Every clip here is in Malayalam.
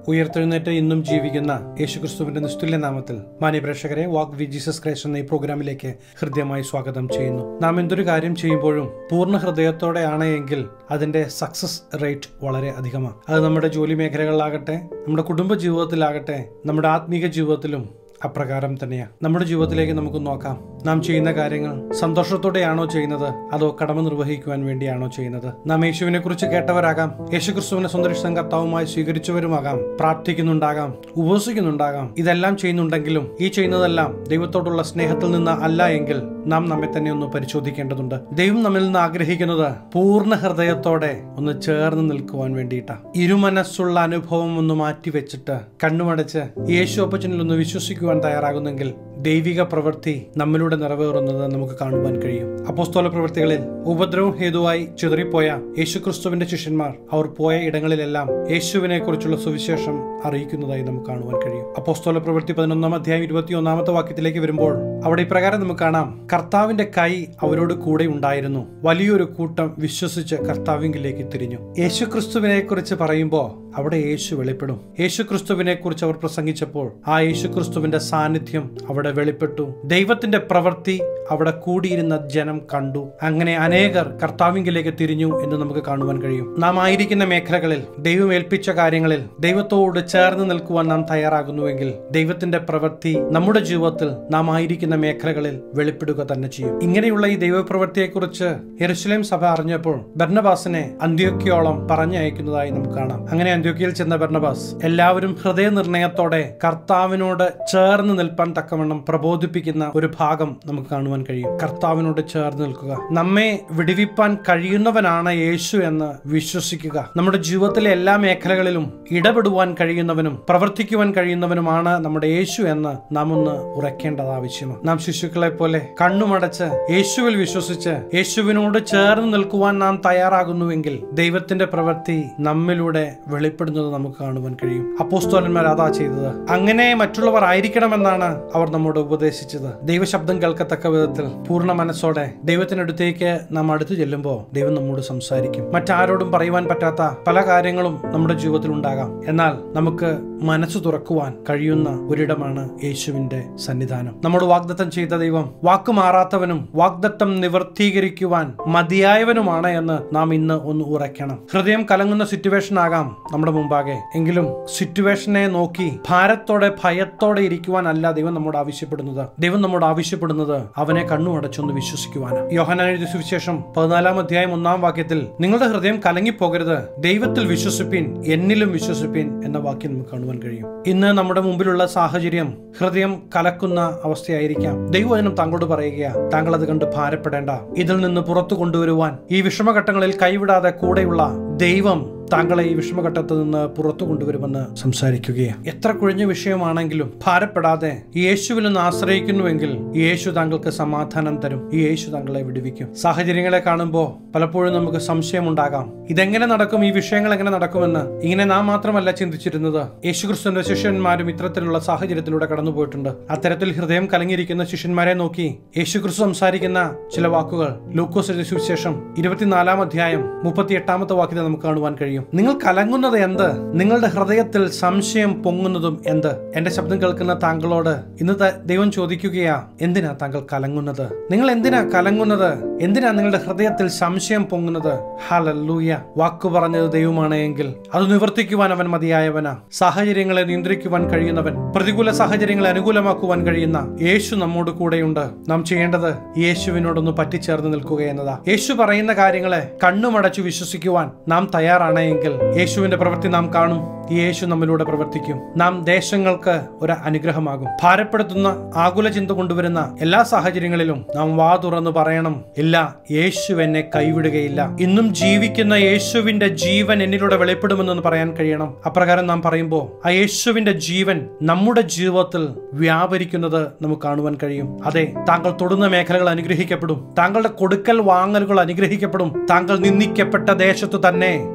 ഉയർത്തെഴുന്നേറ്റ് ഇന്നും ജീവിക്കുന്ന യേശുക്രിസ്തുവിന്റെ നിസ്തുല്യ നാമത്തിൽ മാന്യ പ്രേക്ഷകരെ വാക്ക് വി ജീസസ് ക്രൈസ്റ്റ് എന്ന ഈ പ്രോഗ്രാമിലേക്ക് ഹൃദ്യമായി സ്വാഗതം ചെയ്യുന്നു നാം എന്തൊരു കാര്യം ചെയ്യുമ്പോഴും പൂർണ്ണ ഹൃദയത്തോടെയാണ് എങ്കിൽ അതിന്റെ സക്സസ് റേറ്റ് വളരെ അധികമാണ് അത് നമ്മുടെ ജോലി മേഖലകളിലാകട്ടെ നമ്മുടെ കുടുംബ ജീവിതത്തിലാകട്ടെ നമ്മുടെ ആത്മീക ജീവിതത്തിലും അപ്രകാരം തന്നെയാണ് നമ്മുടെ ജീവിതത്തിലേക്ക് നമുക്ക് നോക്കാം നാം ചെയ്യുന്ന കാര്യങ്ങൾ സന്തോഷത്തോടെയാണോ ചെയ്യുന്നത് അതോ കടമ നിർവഹിക്കുവാൻ വേണ്ടിയാണോ ചെയ്യുന്നത് നാം യേശുവിനെ കുറിച്ച് കേട്ടവരാകാം യേശുക്രിസ്തുവിനെ സ്വന്തം കർത്താവുമായി സ്വീകരിച്ചവരുമാകാം പ്രാർത്ഥിക്കുന്നുണ്ടാകാം ഉപവസിക്കുന്നുണ്ടാകാം ഇതെല്ലാം ചെയ്യുന്നുണ്ടെങ്കിലും ഈ ചെയ്യുന്നതെല്ലാം ദൈവത്തോടുള്ള സ്നേഹത്തിൽ നിന്ന് അല്ല എങ്കിൽ നാം നമ്മെ തന്നെ ഒന്ന് പരിശോധിക്കേണ്ടതുണ്ട് ദൈവം നമ്മിൽ നിന്ന് ആഗ്രഹിക്കുന്നത് പൂർണ്ണ ഹൃദയത്തോടെ ഒന്ന് ചേർന്ന് നിൽക്കുവാൻ വേണ്ടിയിട്ടാണ് ഇരുമനസ്സുള്ള അനുഭവം ഒന്ന് മാറ്റി വെച്ചിട്ട് കണ്ണുമടച്ച് യേശു അപ്പച്ചനിൽ ഒന്ന് വിശ്വസിക്കുവാൻ തയ്യാറാകുന്നെങ്കിൽ ദൈവിക പ്രവൃത്തി നമ്മിലൂടെ നിറവേറുന്നത് നമുക്ക് കാണുവാൻ കഴിയും അപ്പോസ്തോല പ്രവൃത്തികളിൽ ഉപദ്രവം ഹേതുവായി ചിതറിപ്പോയ യേശുക്രിസ്തുവിന്റെ ശിഷ്യന്മാർ അവർ പോയ ഇടങ്ങളിലെല്ലാം യേശുവിനെ കുറിച്ചുള്ള സുവിശേഷം അറിയിക്കുന്നതായി നമുക്ക് കാണുവാൻ കഴിയും അപ്പോസ്തോല പ്രവൃത്തി പതിനൊന്നാം അധ്യായം ഇരുപത്തി ഒന്നാമത്തെ വാക്യത്തിലേക്ക് വരുമ്പോൾ അവിടെ ഇപ്രകാരം നമുക്ക് കാണാം കർത്താവിന്റെ കൈ അവരോട് കൂടെ ഉണ്ടായിരുന്നു വലിയൊരു കൂട്ടം വിശ്വസിച്ച് കർത്താവിങ്കിലേക്ക് തിരിഞ്ഞു യേശുക്രിസ്തുവിനെ കുറിച്ച് പറയുമ്പോൾ അവിടെ യേശു വെളിപ്പെടും യേശുക്രിസ്തുവിനെ കുറിച്ച് അവർ പ്രസംഗിച്ചപ്പോൾ ആ യേശുക്രിസ്തുവിന്റെ സാന്നിധ്യം അവിടെ വെളിപ്പെട്ടു ദൈവത്തിന്റെ പ്രവൃത്തി അവിടെ കൂടിയിരുന്ന ജനം കണ്ടു അങ്ങനെ അനേകർ കർത്താവിങ്കിലേക്ക് തിരിഞ്ഞു എന്ന് നമുക്ക് കാണുവാൻ കഴിയും നാം ആയിരിക്കുന്ന മേഖലകളിൽ ദൈവം ഏൽപ്പിച്ച കാര്യങ്ങളിൽ ദൈവത്തോട് ചേർന്ന് നിൽക്കുവാൻ നാം തയ്യാറാകുന്നുവെങ്കിൽ ദൈവത്തിന്റെ പ്രവൃത്തി നമ്മുടെ ജീവിതത്തിൽ നാം ആയിരിക്കുന്ന മേഖലകളിൽ വെളിപ്പെടുക തന്നെ ചെയ്യും ഇങ്ങനെയുള്ള ഈ ദൈവപ്രവൃത്തിയെക്കുറിച്ച് യെരുശലേം സഭ അറിഞ്ഞപ്പോൾ ബർണബാസിനെ അന്ത്യോക്യോളം പറഞ്ഞയക്കുന്നതായി നമുക്ക് കാണാം അങ്ങനെ അന്ത്യോക്യയിൽ ചെന്ന ബർണബാസ് എല്ലാവരും ഹൃദയനിർണയത്തോടെ കർത്താവിനോട് ചേർന്ന് നിൽപ്പാൻ തക്കവണ്ണം പ്രബോധിപ്പിക്കുന്ന ഒരു ഭാഗം നമുക്ക് കാണുവാൻ കഴിയും കർത്താവിനോട് ചേർന്ന് നിൽക്കുക നമ്മെ വിടുവിപ്പാൻ കഴിയുന്നവനാണ് യേശു എന്ന് വിശ്വസിക്കുക നമ്മുടെ ജീവിതത്തിലെ എല്ലാ മേഖലകളിലും ഇടപെടുവാൻ കഴിയുന്നവനും പ്രവർത്തിക്കുവാൻ കഴിയുന്നവനുമാണ് നമ്മുടെ യേശു എന്ന് നാം ഒന്ന് ഉറക്കേണ്ടത് ആവശ്യമാണ് നാം ശിശുക്കളെ പോലെ കണ്ണുമടച്ച് യേശുവിൽ വിശ്വസിച്ച് യേശുവിനോട് ചേർന്ന് നിൽക്കുവാൻ നാം തയ്യാറാകുന്നുവെങ്കിൽ ദൈവത്തിന്റെ പ്രവൃത്തി നമ്മിലൂടെ വെളിപ്പെടുന്നത് നമുക്ക് കാണുവാൻ കഴിയും അപ്പോസ്തോലന്മാർ അതാ ചെയ്തത് അങ്ങനെ മറ്റുള്ളവർ ആയിരിക്കണമെന്നാണ് അവർ നമ്മോട് ഉപദേശിച്ചത് ദൈവശബ്ദം കേൾക്കത്തക്ക വിധത്തിൽ പൂർണ്ണ മനസ്സോടെ ദൈവത്തിനടുത്തേക്ക് നാം അടുത്തു ചെല്ലുമ്പോൾ ദൈവം നമ്മോട് സംസാരിക്കും മറ്റാരോടും പറയുവാൻ പറ്റാത്ത പല കാര്യങ്ങളും നമ്മുടെ ജീവിതത്തിൽ ഉണ്ടാകാം എന്നാൽ നമുക്ക് മനസ്സ് തുറക്കുവാൻ കഴിയുന്ന ഒരിടമാണ് യേശുവിന്റെ സന്നിധാനം നമ്മോട് വാഗ്ദത്തം ചെയ്ത ദൈവം വാക്ക് മാറാത്തവനും വാഗ്ദത്തം നിവർത്തീകരിക്കുവാൻ മതിയായവനുമാണ് എന്ന് നാം ഇന്ന് ഒന്ന് ഉറയ്ക്കണം ഹൃദയം കലങ്ങുന്ന സിറ്റുവേഷൻ ആകാം നമ്മുടെ മുമ്പാകെ എങ്കിലും സിറ്റുവേഷനെ നോക്കി ഭാരത്തോടെ ഭയത്തോടെ ഇരിക്കുവാനല്ല ദൈവം നമ്മോട് ആവശ്യപ്പെടുന്നത് ദൈവം നമ്മോട് ആവശ്യപ്പെടുന്നത് അവനെ കണ്ണുമടച്ചൊന്ന് വിശ്വസിക്കുവാനാണ് യോഹനാൻ എഴുതിയ സുവിശേഷം പതിനാലാം അധ്യായം ഒന്നാം വാക്യത്തിൽ നിങ്ങളുടെ ഹൃദയം കലങ്ങിപ്പോകരുത് ദൈവത്തിൽ വിശ്വസിപ്പിൻ എന്നിലും വിശ്വസിപ്പിൻ എന്ന വാക്യം നമുക്ക് കാണുവാൻ കഴിയും ഇന്ന് നമ്മുടെ മുമ്പിലുള്ള സാഹചര്യം ഹൃദയം കലക്കുന്ന അവസ്ഥയായിരിക്കാം ദൈവവചനം താങ്കളോട് പറയുക താങ്കൾ അത് കണ്ട് ഭാരപ്പെടേണ്ട ഇതിൽ നിന്ന് പുറത്തു കൊണ്ടുവരുവാൻ ഈ വിഷമഘട്ടങ്ങളിൽ കൈവിടാതെ കൂടെയുള്ള ദൈവം താങ്കളെ ഈ വിഷമഘട്ടത്തിൽ നിന്ന് പുറത്തു കൊണ്ടുവരുമെന്ന് സംസാരിക്കുകയാണ് എത്ര കുഴിഞ്ഞ വിഷയമാണെങ്കിലും ഭാരപ്പെടാതെ ഈ യേശുവിൽ നിന്ന് ആശ്രയിക്കുന്നുവെങ്കിൽ ഈ യേശു താങ്കൾക്ക് സമാധാനം തരും ഈ യേശു താങ്കളെ വിടുവിക്കും സാഹചര്യങ്ങളെ കാണുമ്പോൾ പലപ്പോഴും നമുക്ക് സംശയമുണ്ടാകാം ഇതെങ്ങനെ നടക്കും ഈ വിഷയങ്ങൾ എങ്ങനെ നടക്കുമെന്ന് ഇങ്ങനെ നാം മാത്രമല്ല ചിന്തിച്ചിരുന്നത് യേശുക്രിസ്തുവിന്റെ ശിഷ്യന്മാരും ഇത്തരത്തിലുള്ള സാഹചര്യത്തിലൂടെ കടന്നുപോയിട്ടുണ്ട് അത്തരത്തിൽ ഹൃദയം കലങ്ങിയിരിക്കുന്ന ശിഷ്യന്മാരെ നോക്കി യേശുക്രിസ്തു സംസാരിക്കുന്ന ചില വാക്കുകൾ ലൂക്കോസ് എഴുതിയ സുവിശേഷം ഇരുപത്തിനാലാം അധ്യായം മുപ്പത്തി എട്ടാമത്തെ വാക്യത്തെ നമുക്ക് കാണുവാൻ കഴിയും നിങ്ങൾ കലങ്ങുന്നത് എന്ത് നിങ്ങളുടെ ഹൃദയത്തിൽ സംശയം പൊങ്ങുന്നതും എന്ത് എന്റെ ശബ്ദം കേൾക്കുന്ന താങ്കളോട് ഇന്നത്തെ ദൈവം ചോദിക്കുകയാ എന്തിനാ താങ്കൾ കലങ്ങുന്നത് നിങ്ങൾ എന്തിനാ കലങ്ങുന്നത് എന്തിനാ നിങ്ങളുടെ ഹൃദയത്തിൽ സംശയം പൊങ്ങുന്നത് ഹലല്ലൂയ വാക്കു പറഞ്ഞത് ദൈവമാണ് എങ്കിൽ അത് നിവർത്തിക്കുവാൻ അവൻ മതിയായവനാ സാഹചര്യങ്ങളെ നിയന്ത്രിക്കുവാൻ കഴിയുന്നവൻ പ്രതികൂല സാഹചര്യങ്ങളെ അനുകൂലമാക്കുവാൻ കഴിയുന്ന യേശു നമ്മോട് കൂടെയുണ്ട് നാം ചെയ്യേണ്ടത് യേശുവിനോടൊന്ന് പറ്റിച്ചേർന്ന് നിൽക്കുക എന്നതാ യേശു പറയുന്ന കാര്യങ്ങളെ കണ്ണുമടച്ചു വിശ്വസിക്കുവാൻ നാം തയ്യാറാണെങ്കിൽ യേശുവിന്റെ പ്രവൃത്തി നാം കാണും ഈ യേശു നമ്മിലൂടെ പ്രവർത്തിക്കും നാം ദേശങ്ങൾക്ക് ഒരു അനുഗ്രഹമാകും ഭാരപ്പെടുത്തുന്ന ആകുല ചിന്ത കൊണ്ടുവരുന്ന എല്ലാ സാഹചര്യങ്ങളിലും നാം വാ തുറന്ന് പറയണം ഇല്ല യേശു എന്നെ കൈവിടുകയില്ല ഇന്നും ജീവിക്കുന്ന യേശുവിന്റെ ജീവൻ എന്നിലൂടെ വെളിപ്പെടുമെന്ന് പറയാൻ കഴിയണം അപ്രകാരം നാം പറയുമ്പോൾ ആ യേശുവിന്റെ ജീവൻ നമ്മുടെ ജീവിതത്തിൽ വ്യാപരിക്കുന്നത് നമുക്ക് കാണുവാൻ കഴിയും അതെ താങ്കൾ തൊടുന്ന മേഖലകൾ അനുഗ്രഹിക്കപ്പെടും താങ്കളുടെ കൊടുക്കൽ വാങ്ങലുകൾ അനുഗ്രഹിക്കപ്പെടും താങ്കൾ നിന്ദിക്കപ്പെട്ട ദേശത്തു തന്നെ താങ്കൾ ദൈവ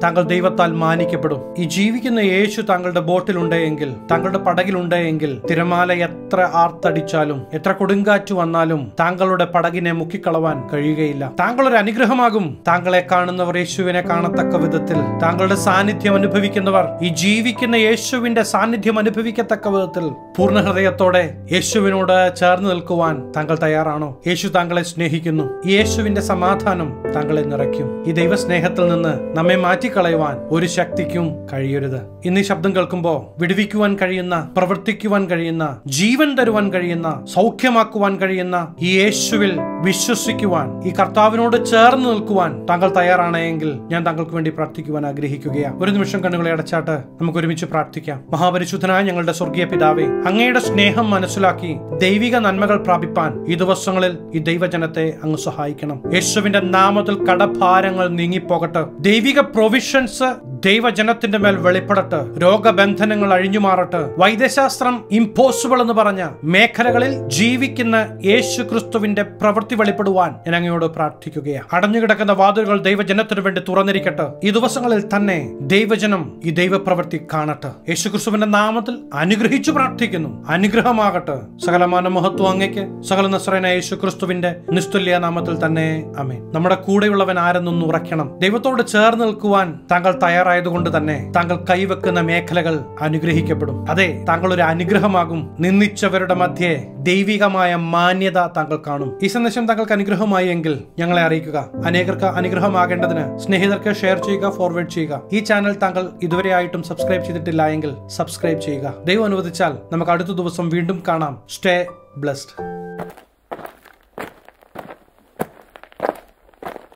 ദൈവത്താൽ മാനിക്കപ്പെടും ഈ ജീവിക്കുന്ന യേശു താങ്കളുടെ ബോട്ടിലുണ്ട് എങ്കിൽ താങ്കളുടെ പടകിലുണ്ട് എങ്കിൽ തിരമാല എത്ര ആർത്തടിച്ചാലും എത്ര കൊടുങ്കാറ്റ് വന്നാലും താങ്കളുടെ പടകിനെ മുക്കിക്കളവാൻ കഴിയുകയില്ല താങ്കൾ ഒരു അനുഗ്രഹമാകും താങ്കളെ കാണുന്നവർ യേശുവിനെ കാണത്തക്ക വിധത്തിൽ താങ്കളുടെ സാന്നിധ്യം അനുഭവിക്കുന്നവർ ഈ ജീവിക്കുന്ന യേശുവിന്റെ സാന്നിധ്യം അനുഭവിക്കത്തക്ക വിധത്തിൽ പൂർണ്ണ ഹൃദയത്തോടെ യേശുവിനോട് ചേർന്ന് നിൽക്കുവാൻ താങ്കൾ തയ്യാറാണോ യേശു താങ്കളെ സ്നേഹിക്കുന്നു ഈ യേശുവിന്റെ സമാധാനം താങ്കളെ നിറയ്ക്കും ഈ ദൈവസ്നേഹത്തിൽ നിന്ന് നമ്മെ മാറ്റിക്കളയുവാൻ ഒരു ശക്തിക്കും കഴിയരുത് ഇന്ന് ഈ ശബ്ദം കേൾക്കുമ്പോൾ വിടുവിക്കുവാൻ കഴിയുന്ന പ്രവർത്തിക്കുവാൻ കഴിയുന്ന ജീവൻ തരുവാൻ കഴിയുന്ന സൗഖ്യമാക്കുവാൻ കഴിയുന്ന ഈ യേശുവിൽ വിശ്വസിക്കുവാൻ ഈ കർത്താവിനോട് ചേർന്ന് നിൽക്കുവാൻ താങ്കൾ തയ്യാറാണെങ്കിൽ ഞാൻ താങ്കൾക്ക് വേണ്ടി പ്രാർത്ഥിക്കുവാൻ ആഗ്രഹിക്കുകയാണ് ഒരു നിമിഷം കണ്ണുകളെ അടച്ചാട്ട് നമുക്ക് ഒരുമിച്ച് പ്രാർത്ഥിക്കാം മഹാപരിശുദ്ധനായ ഞങ്ങളുടെ സ്വർഗീയ പിതാവേ അങ്ങയുടെ സ്നേഹം മനസ്സിലാക്കി ദൈവിക നന്മകൾ പ്രാപിപ്പാൻ ഈ ദിവസങ്ങളിൽ ഈ ദൈവജനത്തെ അങ്ങ് സഹായിക്കണം യേശുവിന്റെ നാമത്തിൽ കടഭാരങ്ങൾ നീങ്ങിപ്പോകട്ടെ ദൈവിക പ്രൊവിഷൻസ് ദൈവജനത്തിന്റെ മേൽ വെളിപ്പെടട്ടെ രോഗബന്ധനങ്ങൾ അഴിഞ്ഞുമാറട്ടെ വൈദ്യശാസ്ത്രം ഇമ്പോസിബിൾ എന്ന് പറഞ്ഞ മേഖലകളിൽ ജീവിക്കുന്ന യേശു ക്രിസ്തുവിന്റെ പ്രവൃത്തി വെളിപ്പെടുവാൻ ഞാൻ അങ്ങയോട് പ്രാർത്ഥിക്കുകയാണ് അടഞ്ഞുകിടക്കുന്ന വാതിലുകൾ ദൈവജനത്തിനു വേണ്ടി തുറന്നിരിക്കട്ടെ ഈ ദിവസങ്ങളിൽ തന്നെ ദൈവജനം ഈ ദൈവപ്രവൃത്തി കാണട്ടെ യേശു ക്രിസ്തുവിന്റെ നാമത്തിൽ അനുഗ്രഹിച്ചു പ്രാർത്ഥിക്കുന്നു അനുഗ്രഹമാകട്ടെ സകലമാന മഹത്വം അങ്ങയ്ക്ക് സകല നസ്രന യേശു ക്രിസ്തുവിന്റെ നിസ്തുല്യ നാമത്തിൽ തന്നെ അമേ നമ്മുടെ കൂടെയുള്ളവൻ ആരെന്നൊന്ന് ഉറയ്ക്കണം ദൈവത്തോട് ചേർന്ന് നിൽക്കുവാൻ താങ്കൾ തയ്യാറായതുകൊണ്ട് തന്നെ താങ്കൾ കൈവെക്കുന്ന മേഖലകൾ അനുഗ്രഹിക്കപ്പെടും അതെ താങ്കൾ ഒരു അനുഗ്രഹമാകും നിന്ദിച്ചവരുടെ മധ്യേ ദൈവികമായ മാന്യത താങ്കൾ കാണും ഈ സന്ദേശം താങ്കൾക്ക് അനുഗ്രഹമായി എങ്കിൽ ഞങ്ങളെ അറിയിക്കുക അനേകർക്ക് അനുഗ്രഹമാകേണ്ടതിന് സ്നേഹിതർക്ക് ഷെയർ ചെയ്യുക ഫോർവേഡ് ചെയ്യുക ഈ ചാനൽ താങ്കൾ ഇതുവരെയായിട്ടും സബ്സ്ക്രൈബ് ചെയ്തിട്ടില്ല എങ്കിൽ സബ്സ്ക്രൈബ് ചെയ്യുക ദൈവം അനുവദിച്ചാൽ നമുക്ക് അടുത്ത ദിവസം വീണ്ടും കാണാം സ്റ്റേ ബ്ലസ്ഡ്